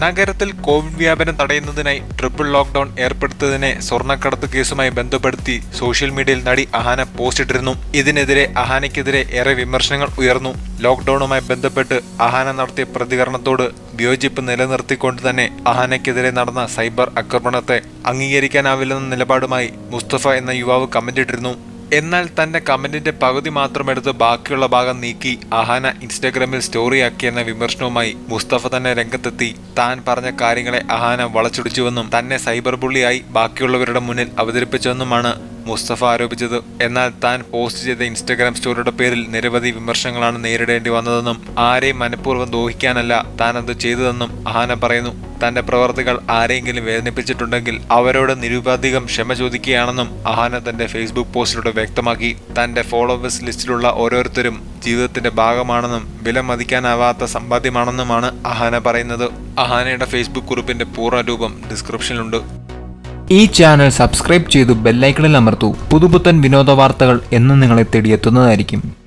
നഗരത്തിൽ കോവിഡ് വ്യാപനം തടയുന്നതിനായി ട്രിപ്പിൾ ലോക്ക്ഡൌൺ ഏർപ്പെടുത്തിയതിനെ സ്വർണ്ണക്കടത്ത് കേസുമായി ബന്ധപ്പെടുത്തി സോഷ്യൽ മീഡിയയിൽ നടി അഹാന പോസ്റ്റ് ഇട്ടിരുന്നു ഇതിനെതിരെ അഹാനയ്ക്കെതിരെ ഏറെ വിമർശനങ്ങൾ ഉയർന്നു ലോക്ക്ഡൌണുമായി ബന്ധപ്പെട്ട് അഹാന നടത്തിയ പ്രതികരണത്തോട് വിയോജിപ്പ് നിലനിർത്തിക്കൊണ്ട് തന്നെ അഹാനയ്ക്കെതിരെ നടന്ന സൈബർ ആക്രമണത്തെ അംഗീകരിക്കാനാവില്ലെന്ന നിലപാടുമായി മുസ്തഫ എന്ന യുവാവ് കമന്റ് ഇട്ടിരുന്നു എന്നാൽ തന്റെ കമന്റിന്റെ പകുതി മാത്രം എടുത്ത് ബാക്കിയുള്ള ഭാഗം നീക്കി അഹാന ഇൻസ്റ്റാഗ്രാമിൽ സ്റ്റോറിയാക്കിയെന്ന വിമർശനവുമായി മുസ്തഫ തന്നെ രംഗത്തെത്തി താൻ പറഞ്ഞ കാര്യങ്ങളെ അഹാന വളച്ചൊടിച്ചുവെന്നും തന്നെ സൈബർ ബുള്ളിയായി ബാക്കിയുള്ളവരുടെ മുന്നിൽ അവതരിപ്പിച്ചുവെന്നുമാണ് മുസ്തഫ ആരോപിച്ചത് എന്നാൽ താൻ പോസ്റ്റ് ചെയ്ത ഇൻസ്റ്റാഗ്രാം സ്റ്റോറിയുടെ പേരിൽ നിരവധി വിമർശനങ്ങളാണ് നേരിടേണ്ടി വന്നതെന്നും ആരെയും മനഃപൂർവ്വം ദോഹിക്കാനല്ല താൻ അത് ചെയ്തതെന്നും അഹാന പറയുന്നു തന്റെ പ്രവർത്തികൾ ആരെയെങ്കിലും വേദനിപ്പിച്ചിട്ടുണ്ടെങ്കിൽ അവരോട് നിരുപാധികം ക്ഷമ ചോദിക്കുകയാണെന്നും അഹാന തന്റെ ഫേസ്ബുക്ക് പോസ്റ്റിലൂടെ വ്യക്തമാക്കി തന്റെ ഫോളോവേഴ്സ് ലിസ്റ്റിലുള്ള ഓരോരുത്തരും ജീവിതത്തിന്റെ ഭാഗമാണെന്നും വില മതിക്കാനാവാത്ത സമ്പാദ്യമാണെന്നുമാണ് അഹാന പറയുന്നത് അഹാനയുടെ ഫേസ്ബുക്ക് കുറിപ്പിന്റെ പൂർണ്ണ രൂപം ഡിസ്ക്രിപ്ഷനിലുണ്ട് ഈ ചാനൽ സബ്സ്ക്രൈബ് ചെയ്തു ബെല്ലൈക്കണിൽ അമർത്തൂ പുതുപുത്തൻ വിനോദ വാർത്തകൾ എന്ന് നിങ്ങളെ തേടിയെത്തുന്നതായിരിക്കും